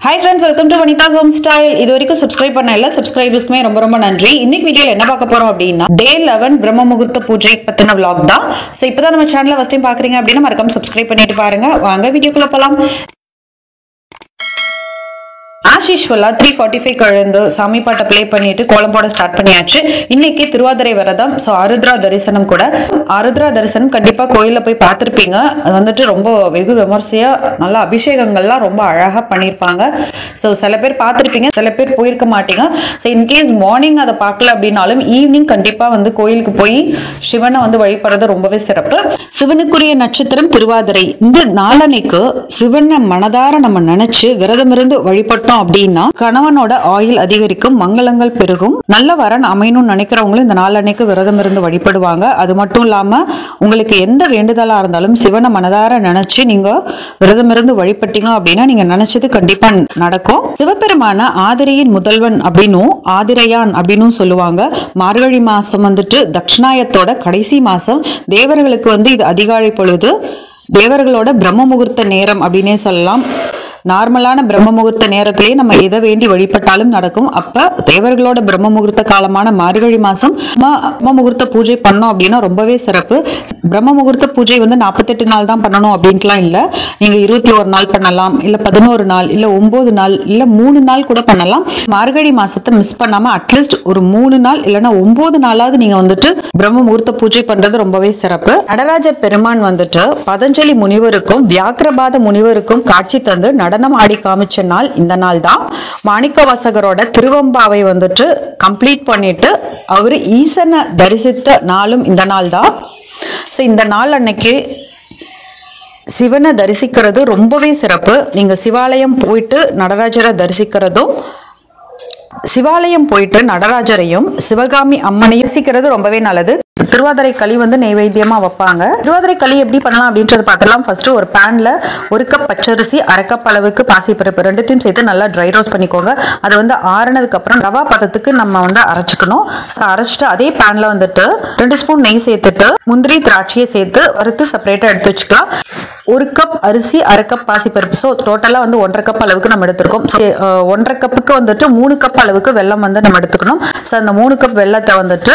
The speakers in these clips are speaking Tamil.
hi friends welcome to Vanitha home style இது வரைக்கும் சப்ஸ்கிரைப் பண்ண எல்லா சப்ஸ்கிரைபர்ஸ்க்குமே ரொம்ப ரொம்ப நன்றி இன்னைக்கு வீடியோல என்ன பார்க்க போறோம் அப்படின்னா டே லெவன் பிரம்ம முகூர்த்த பூஜை பத்தின vlog தான் ஸோ இப்பதான் நம்ம சேனலை ஃபஸ்ட் டைம் பாக்குறீங்க அப்படின்னா மறக்காம சப்ஸ்கிரைப் பண்ணிட்டு பாருங்க வாங்க வீடியோக்குள்ள போலாம் ஆஸ் யூஸ்வலா த்ரீ ஃபார்ட்டி ஃபைவ் கழுந்து சாமி பாட்டை ப்ளே பண்ணிட்டு கோலம் போட ஸ்டார்ட் பண்ணியாச்சு இன்னைக்கு திருவாதிரை விரதம் ஸோ ஆருத்ரா தரிசனம் கூட ஆருத்ரா தரிசனம் கண்டிப்பா கோயில்ல போய் பார்த்துருப்பீங்க அது வந்துட்டு ரொம்ப வெகு விமர்சையா நல்ல அபிஷேகங்கள்லாம் ரொம்ப அழகா பண்ணியிருப்பாங்க ஸோ சில பேர் பார்த்துருப்பீங்க சில பேர் போயிருக்க மாட்டீங்க ஸோ இன்கேஸ் மார்னிங் அதை பார்க்கல அப்படின்னாலும் ஈவினிங் கண்டிப்பா வந்து கோயிலுக்கு போய் சிவனை வந்து வழிபடுறது ரொம்பவே சிறப்பு சிவனுக்குரிய நட்சத்திரம் திருவாதிரை இந்த நாளன்னைக்கு சிவனை மனதார நம்ம நினைச்சு விரதம் இருந்து வழிபட்டோம் அப்படின்னா கணவனோட ஆயுள் அதிகரிக்கும் மங்களங்கள் பெருகும் நல்ல வரன் அமையணும்னு நினைக்கிறவங்களும் இந்த நாளன்னைக்கு விரதம் இருந்து வழிபடுவாங்க அது மட்டும் இல்லாம உங்களுக்கு எந்த வேண்டுதலா இருந்தாலும் சிவனை மனதார நினைச்சு நீங்க விரதம் இருந்து வழிபட்டீங்க அப்படின்னா நீங்க நினைச்சது கண்டிப்பா நடக்கும் சிவபெருமான ஆதிரையின் முதல்வன் அப்படின்னும் ஆதிரையான் அப்படின்னும் சொல்லுவாங்க மார்கழி மாசம் வந்துட்டு தட்சிணாயத்தோட கடைசி மாசம் தேவர்களுக்கு வந்து இது அதிகாலை பொழுது தேவர்களோட பிரம்ம முகூர்த்த நேரம் அப்படின்னே சொல்லலாம் நார்மலான பிரம்ம முகூர்த்த நேரத்திலேயே நம்ம எதை வேண்டி வழிபட்டாலும் நடக்கும் அப்ப தேவர்களோட பிரம்ம முகூர்த்த காலமான மார்கழி மாசம் நம்ம பிரம்ம முகூர்த்த பூஜை பண்ணோம் அப்படின்னா ரொம்பவே சிறப்பு பிரம்ம முகூர்த்த பூஜை வந்து நாற்பத்தெட்டு நாள் தான் பண்ணணும் அப்படின்ட்டுலாம் இல்ல நீங்க இருபத்தி ஒரு நாள் பண்ணலாம் இல்ல பதினோரு நாள் இல்ல ஒன்பது நாள் இல்ல மூணு நாள் கூட பண்ணலாம் மார்கழி மாசத்தை மிஸ் பண்ணாம அட்லீஸ்ட் ஒரு மூணு நாள் இல்லைன்னா ஒன்பது நாளாவது நீங்க வந்துட்டு பிரம்ம முகூர்த்த பூஜை பண்றது ரொம்பவே சிறப்பு நடராஜ பெருமான் வந்துட்டு பதஞ்சலி முனிவருக்கும் வியாக்கிரபாத முனிவருக்கும் காட்சி தந்து நடனம் ஆடி காமிச்ச நாள் இந்த நாள் தான் மாணிக்க வாசகரோட திருவம்பாவை வந்துட்டு கம்ப்ளீட் பண்ணிட்டு அவரு ஈசனை தரிசித்த நாளும் இந்த நாள் தான் ஸோ இந்த நாள் அன்னைக்கு சிவனை தரிசிக்கிறது ரொம்பவே சிறப்பு நீங்க சிவாலயம் போயிட்டு நடராஜரை தரிசிக்கிறதும் சிவாலயம் போயிட்டு நடராஜரையும் சிவகாமி அம்மனையும் தரிசிக்கிறது ரொம்பவே நல்லது திருவாதிரை களி வந்து நெய்வேத்தியமா வைப்பாங்க திருவாதிரை களி எப்படி பண்ணலாம் அப்படின்றத பார்க்கலாம் ஃபர்ஸ்ட் ஒரு பேன்ல ஒரு கப் பச்சரிசி அரை கப் அளவுக்கு பாசிப்பருப்பு ரெண்டுத்தையும் சேர்த்து நல்லா ட்ரை ரோஸ்ட் பண்ணிக்கோங்க அது வந்து ஆறுனதுக்கு அப்புறம் ரவா பதத்துக்கு நம்ம வந்து அரைச்சிக்கணும் ஸோ அரைச்சிட்டு அதே பேன்ல வந்துட்டு ரெண்டு ஸ்பூன் நெய் சேர்த்துட்டு முந்திரி திராட்சையை சேர்த்து வறுத்து செப்பரேட்டா எடுத்து வச்சுக்கலாம் ஒரு கப் அரிசி அரை கப் பாசிப்பருப்பு ஸோ டோட்டலாக வந்து ஒன்றரை கப் அளவுக்கு நம்ம எடுத்திருக்கோம் So, அஹ், ஒன்றரை கப்புக்கு வந்துட்டு மூணு கப் அளவுக்கு வெல்லம் வந்து நம்ம எடுத்துக்கணும் ஸோ அந்த மூணு கப் வெல்லத்தை வந்துட்டு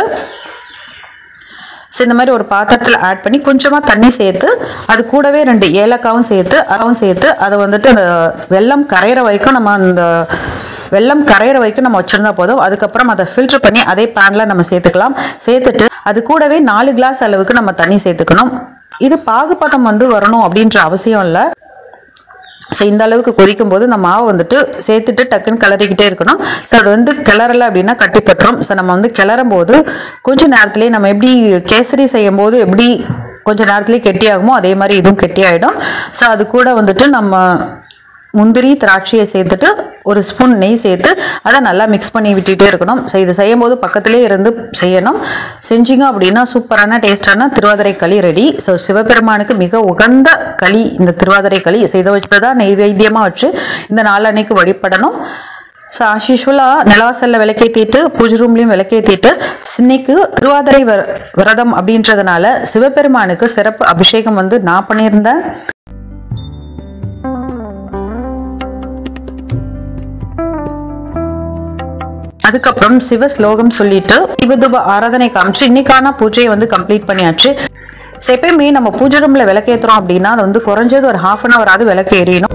ஸோ இந்த மாதிரி ஒரு பாத்திரத்தில் ஆட் பண்ணி கொஞ்சமாக தண்ணி சேர்த்து அது கூடவே ரெண்டு ஏலக்காவும் சேர்த்து அகவும் சேர்த்து அதை வந்துட்டு அந்த வெல்லம் கரையிற வரைக்கும் நம்ம அந்த வெல்லம் கரையிற வரைக்கும் நம்ம வச்சிருந்தா போதும் அதுக்கப்புறம் அதை ஃபில்டர் பண்ணி அதே பேனில் நம்ம சேர்த்துக்கலாம் சேர்த்துட்டு அது கூடவே நாலு கிளாஸ் அளவுக்கு நம்ம தண்ணி சேர்த்துக்கணும் இது பாகுபதம் வந்து வரணும் அப்படின்ற அவசியம் இல்லை ஸோ இந்த அளவுக்கு கொதிக்கும் போது இந்த மாவை வந்துட்டு சேர்த்துட்டு டக்குன்னு கிளறிக்கிட்டே இருக்கணும் ஸோ அது வந்து கிளறல அப்படின்னா கட்டிப்பட்டுரும் ஸோ நம்ம வந்து கிளறும் போது கொஞ்ச நேரத்திலேயே நம்ம எப்படி கேசரி செய்யும் போது எப்படி கொஞ்ச நேரத்திலேயே கெட்டியாகுமோ அதே மாதிரி இதுவும் கெட்டியாயிடும் ஸோ அது கூட வந்துட்டு நம்ம முந்திரி திராட்சையை சேர்த்துட்டு ஒரு ஸ்பூன் நெய் சேர்த்து அதை நல்லா மிக்ஸ் பண்ணி விட்டுட்டே இருக்கணும் ஸோ இது செய்யும் போது பக்கத்திலே இருந்து செய்யணும் செஞ்சீங்க அப்படின்னா சூப்பரான டேஸ்டான திருவாதிரை களி ரெடி ஸோ சிவபெருமானுக்கு மிக உகந்த களி இந்த திருவாதிரை களி செய்த வச்சுட்டு தான் நெய்வேத்தியமாக வச்சு இந்த நாளன்னைக்கு வழிபடணும் ஸோ ஆஸ் யூஸ்வலாக நிலவாசலில் விளக்கேற்றிட்டு பூஜை ரூம்லேயும் விளக்கேற்றிட்டு இன்னைக்கு திருவாதிரை விர- விரதம் அப்படின்றதுனால சிவபெருமானுக்கு சிறப்பு அபிஷேகம் வந்து நான் பண்ணியிருந்தேன் அதுக்கப்புறம் சிவ ஸ்லோகம் சொல்லிட்டு சிவதுப ஆராதனை காமிச்சு இன்னைக்கான பூஜையை வந்து கம்ப்ளீட் பண்ணியாச்சு So, எப்பயுமே நம்ம பூஜை ரூம்ல விளக்கேத்துறோம் அப்படின்னா அது வந்து குறைஞ்சது ஒரு ஹாஃப் அன் ஹவர் ஆகுது விளக்கு எரியணும்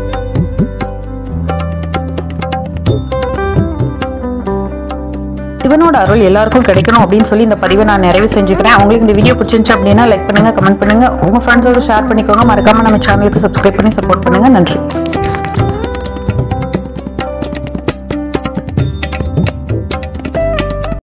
சிவனோட அருள் எல்லாருக்கும் கிடைக்கணும் அப்படின்னு சொல்லி இந்த பதிவை நான் நிறைவு செஞ்சுக்கிறேன் உங்களுக்கு இந்த வீடியோ பிடிச்சிருந்துச்சு அப்படின்னா லைக் பண்ணுங்க கமெண்ட் பண்ணுங்க உங்க ஃப்ரெண்ட்ஸோட ஷேர் பண்ணிக்கோங்க மறக்காம நம்ம சேனலுக்கு சப்ஸ்கிரைப் பண்ணி சப்போர்ட் பண்ணுங்க நன்றி